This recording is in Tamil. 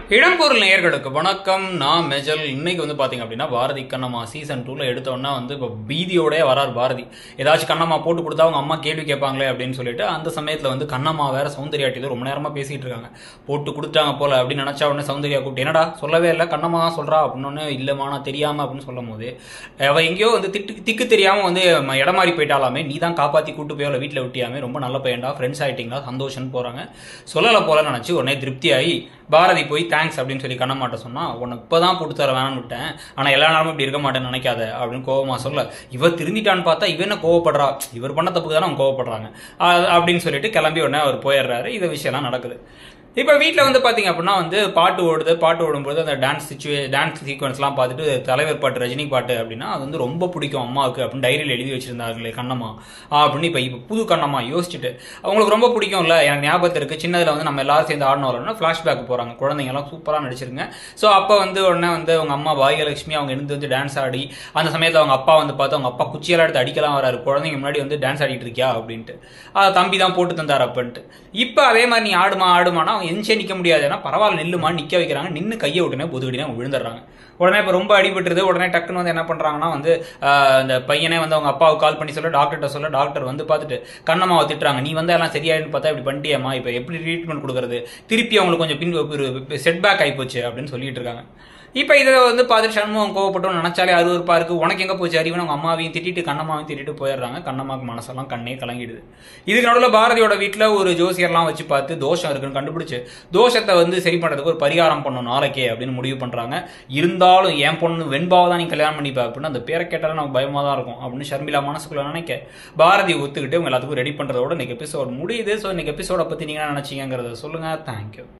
இடம்பொருள் நேயர்களுக்கு வணக்கம் நான் மெஜல் இன்னைக்கு வந்து பாத்தீங்க அப்படின்னா பாரதி கண்ணம்மா சீசன் டூல எடுத்தோன்னா வந்து இப்போ பீதியோடய வரார் பாரதி ஏதாச்சும் கண்ணம்மா போட்டு கொடுத்தா அவங்க அம்மா கேள்வி கேட்பாங்களே அப்படின்னு சொல்லிட்டு அந்த சமயத்துல வந்து கண்ணம்மா வேற சௌந்தர்யாட்டி ரொம்ப நேரமா பேசிட்டு இருக்காங்க போட்டு கொடுத்தாங்க போல அப்படின்னு நினைச்சா உடனே சௌந்தர்யா கூப்பிட்டு என்னடா சொல்லவே இல்லை கண்ணம்மா தான் சொல்றா அப்படின்னு இல்லம்மா நான் தெரியாம அப்படின்னு சொல்லும் போது அவ எங்கேயோ வந்து திட்டு திக்கு தெரியாம வந்து ம- இடம் மாறி போயிட்டாலாமே நீ தான் காப்பாத்தி கூட்டு போய் அவளை வீட்டில் விட்டியாமே ரொம்ப நல்ல பையன்டா ஃப்ரெண்ட்ஸ் ஆயிட்டீங்களா சந்தோஷம்னு போறாங்க சொல்லல போல நினைச்சு உடனே திருப்தியாகி பாரதி போய் தேங்க்ஸ் அப்படின்னு சொல்லி கண்ணம்மாட்ட சொன்னா உனக்கு இப்பதான் போட்டு தர வேணாம்னு விட்டேன் ஆனா எல்லா நாளும் இப்படி இருக்க மாட்டேன்னு நினைக்காத அப்படின்னு கோவமா சொல்ல இவர் திருந்திட்டான்னு பார்த்தா இவன் என்ன கோவப்படுறா இவர் பண்ண தப்புக்கு தானே அவங்க கோவப்படுறாங்க அஹ் அப்படின்னு சொல்லிட்டு கிளம்பி உடனே அவர் போயிடுறாரு இந்த விஷயம்லாம் நடக்குது இப்போ வீட்டில் வந்து பார்த்தீங்க அப்படின்னா வந்து பாட்டு ஓடுது பாட்டு ஓடும்போது அந்த டான்ஸ் சிச்சுவே டான்ஸ் சீக்வன்ஸ்லாம் பார்த்துட்டு தலைவர் பாட்டு ரஜினி பாட்டு அப்படின்னா அது வந்து ரொம்ப பிடிக்கும் அம்மாவுக்கு அப்படின்னு டைரியில் எழுதி வச்சிருந்தாங்களே கண்ணம்மா அப்படின்னு இப்போ இப்போ புது கண்ணம்மா யோசிச்சுட்டு அவங்களுக்கு ரொம்ப பிடிக்கும்ல எனக்கு ஞாபகத்தில் இருக்குது சின்னதில் வந்து நம்ம எல்லாரும் சேர்ந்து ஆடணும் வரணும்னா ஃப்ளாஷ்பேக் போகிறாங்க குழந்தைங்கலாம் சூப்பராக நடிச்சிருங்க ஸோ அப்போ வந்து உடனே வந்து அவங்க அம்மா பாகியலட்சுமி அவங்க இருந்து வந்து டான்ஸ் ஆடி அந்த சமயத்தில் அவங்க அப்பா வந்து பார்த்து அவங்க அப்பா குச்சியெல்லாம் எடுத்து அடிக்கலாம் வராரு குழந்தைங்க முன்னாடி வந்து டான்ஸ் ஆடிட்டு இருக்கியா அப்படின்ட்டு அதை தம்பி தான் போட்டு தந்தார் அப்படின்ட்டு இப்போ அதே மாதிரி நீ ஆடுமா ஆடுமானா அவங்க எந்திச்சே நிற்க முடியாது ஏன்னா பரவாயில்ல நில்லுமா நிற்க வைக்கிறாங்க நின்று கையை விட்டுனே பொதுக்கடினா அவங்க விழுந்துடுறாங்க உடனே இப்போ ரொம்ப அடிபட்டுருது உடனே டக்குன்னு வந்து என்ன பண்ணுறாங்கன்னா வந்து ஆஹ், இந்த பையனே வந்து அவங்க அப்பாவுக்கு கால் பண்ணி சொல்ல டாக்டர்கிட்ட சொல்ல டாக்டர் வந்து பார்த்துட்டு கண்ணம்மாவை திட்டுறாங்க நீ வந்து எல்லாம் சரியாயின்னு பார்த்தா இப்படி பண்ணிட்டியம்மா இப்போ எப்படி ட்ரீட்மெண்ட் கொடுக்குறது திருப்பி அவங்களுக்கு கொஞ்சம் பின் செட்பேக் ஆகிப்போச்சு அப்படின்னு சொல்லிட்டு இருக்காங்க இப்போ இதை வந்து பார்த்துட்டு சண்முகம் கோவப்பட்டோம் நினைச்சாலே அருவருப்பா இருக்கு உனக்கு எங்க போச்சு அறிவுன்னு அவங்க அம்மாவையும் திட்டிட்டு கண்ணம்மாவையும் திட்டிட்டு போயிடுறாங்க கண்ணம்மாவுக்கு மனசெல்லாம் கண்ணே கலங்கிடுது இதுக்கு நடுவில் பாரதியோட வீட்டில் ஒரு ஜோசியர்லாம் வச்சு பார்த்து தோஷம் இருக்குன்னு கண்டுபிடிச்சு தோஷத்தை வந்து சரி பண்றதுக்கு ஒரு பரிகாரம் பண்ணணும் நாளைக்கே அப்படின்னு முடிவு பண்றாங்க இருந்தாலும் என் பொண்ணு வெண்பாவை தான் நீ கல்யாணம் பண்ணிப்ப அப்படின்னு அந்த பேரை கேட்டாலும் நமக்கு பயமா தான் இருக்கும் அப்படின்னு ஷர்மிளா மனசுக்குள்ள நினைக்க பாரதி ஒத்துக்கிட்டு உங்க எல்லாத்துக்கும் ரெடி பண்றதோட இன்னைக்கு எபிசோட் முடியுது ஸோ இன்னைக்கு எபிசோட பத்தி நீங்க என்ன நினைச்சீங்கிறத சொல்லுங்க தேங்க்யூ